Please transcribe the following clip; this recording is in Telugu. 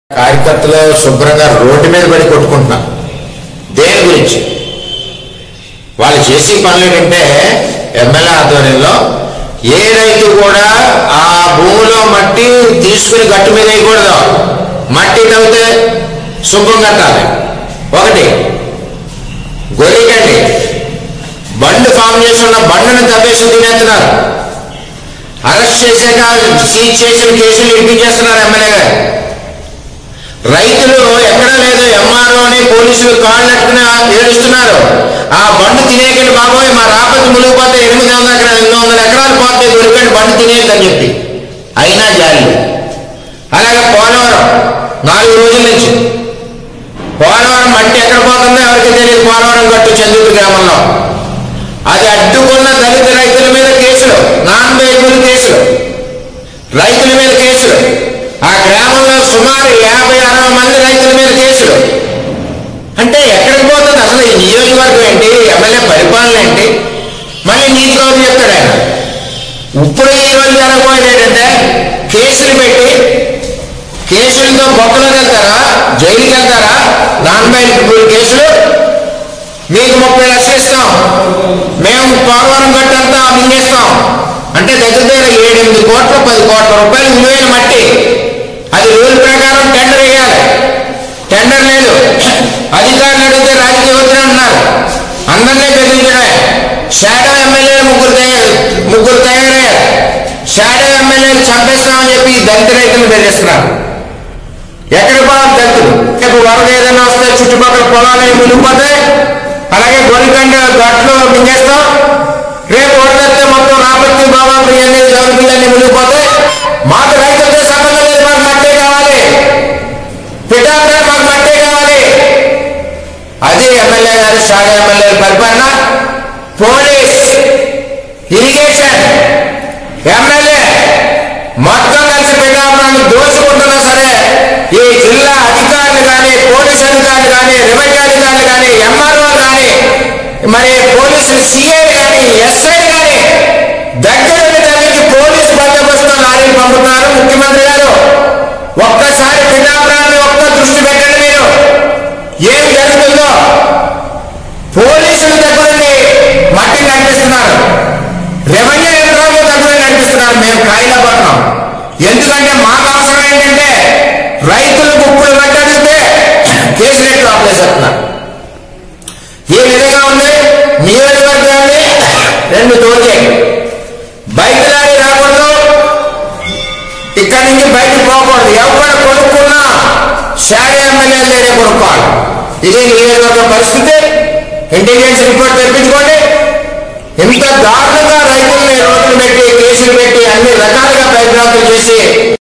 కార్యకర్తలు శుభ్రంగా రోడ్డు మీద పడి కొట్టుకుంటున్నారు దేని గురించి వాళ్ళు చేసే పనులు ఏంటంటే ఎమ్మెల్యే ఆధ్వర్యంలో ఏ రైతు కూడా ఆ భూమిలో మట్టి తీసుకుని గట్టు మీద వేయకూడదు మట్టి తవ్వితే శుభ్రం కట్టాలి ఒకటి గొలికండి బండి ఫామ్ చేసి ఉన్న బండిని తవ్వేసి తినేస్తున్నారు అరెస్ట్ చేశాక సీజ్ చేసిన కేసులు ఇప్పించేస్తున్నారు ఎమ్మెల్యే గారు రైతులు ఎక్కడా లేదు ఎంఆర్ఓ అని పోలీసులు కాళ్ళు ఎట్టుకుని ఏడుస్తున్నారు ఆ బండి తినేకండి బాబోయ్ మా రాపతి మునిగిపోతే ఎనిమిది వందల ఎకరాలు ఎనిమిది వందల ఎకరాలు పోతే దొరికండి బండి తినేయద్దని చెప్పి అయినా జాలి లేదు. అలాగే పోలవరం నాలుగు రోజుల నుంచి పోలవరం మట్టి ఎక్కడ పోతుందో ఎవరికి తెలియదు పోలవరం గట్టు చంద్రుడి గ్రామంలో అది అడ్డుకున్న దళిత రైతుల మీద కేసులు నాన్ బెయిలబుల్ కేసులు రైతుల మీద కేసులు ఆ గ్రామంలో సుమారు యాభై అరవై మంది రైతుల మీద కేసులు అంటే ఎక్కడికి పోతుంది అసలు ఈ నియోజకవర్గం ఏంటి ఎమ్మెల్యే పరిపాలన ఏంటి మళ్ళీ నీతి కౌరు చెప్తాడు ఆయన ఇప్పుడు ఈ రోజు జరగబోయేది ఏంటంటే కేసులు పెట్టి కేసులతో బొక్కలోకి వెళ్తారా జైలుకి వెళ్తారా నాన్ బెయిలబుల్ కేసులు మీకు ముప్పై లక్షలు ఇస్తాం మేము పోలవరం గట్టంతా మింగేస్తాం అంటే దగ్గర దగ్గర ఏడెనిమిది కోట్ల పది కోట్ల రూపాయలు విలువైన మట్టి అది రూల్ ప్రకారం టెండర్ వేయాలి టెండర్ లేదు అధికారులు అడిగితే రాజకీయ వద్దని అంటున్నారు అందరినీ బెదిరించడమే షాడో ఎమ్మెల్యే ముగ్గురు తయారు ముగ్గురు తయారయ్యారు షాడో ఎమ్మెల్యేలు చంపేస్తామని చెప్పి ఈ దళిత రైతులు బెదిరిస్తున్నారు ఎక్కడ పోవాలి దళితులు రేపు వరద ఏదైనా వస్తే చుట్టుపక్కల పొలాలు మునిగిపోతాయి అలాగే గొలికండ గట్లు మింగేస్తాం రేపు వరద వస్తే మొత్తం రాపత్తి బాబా బియ్యాన్ని జరుగుతుందని మునిగిపోతాయి మాకు రైతులతో సంబంధం లేదు మాకు మట్టే కావాలి పిఠాపురం మాకు మట్టే కావాలి అది ఎమ్మెల్యే గారు షాడ ఎమ్మెల్యే పరిపాలన పోలీస్ ఇరిగేషన్ ఎమ్మెల్యే మొత్తం కలిసి పిఠాపురాన్ని దోచుకుంటున్నా సరే ఈ జిల్లా అధికారులు కానీ పోలీస్ అధికారులు కానీ రెవెన్యూ అధికారులు కానీ ఎంఆర్ఓ కానీ మరి పోలీసులు సిఐ కానీ ఎస్ఐ కానీ దగ్గర దగ్గరికి పోలీసు బందోబస్తు లారీలు పంపుతున్నారు ముఖ్యమంత్రి గారు ఒక్కసారి పిఠాపురాన్ని ఒక్క దృష్టి పెట్టండి మీరు ఏం జరుగుతుందో పోలీసులు దగ్గరుండి మట్టి నడిపిస్తున్నారు రెవెన్యూ యంత్రాంగం దగ్గర నడిపిస్తున్నారు మేము కాయిలా పడుతున్నాం ఎందుకంటే మాకు అవసరం ఏంటంటే రైతులు ముప్పులు పట్టడితే కేసు రేట్లు ఆపేసేస్తున్నారు ఈ విధంగా ఉంది నియోజకవర్గాన్ని రెండు తోచే బైక్ లారీ రాకూడదు ఇక్కడి నుంచి బయటకు పోకూడదు ఎవరు కొనుక్కున్నా షాడీ ఎమ్మెల్యే లేడే కొనుక్కోవాలి ఇది నియోజకవర్గ పరిస్థితి ఇంటెలిజెన్స్ రిపోర్ట్ తెప్పించుకోండి ఇంత దారుణంగా రైతుల్ని రోడ్లు పెట్టి కేసులు పెట్టి అన్ని రకాలుగా భయభ్రాంతులు చేసి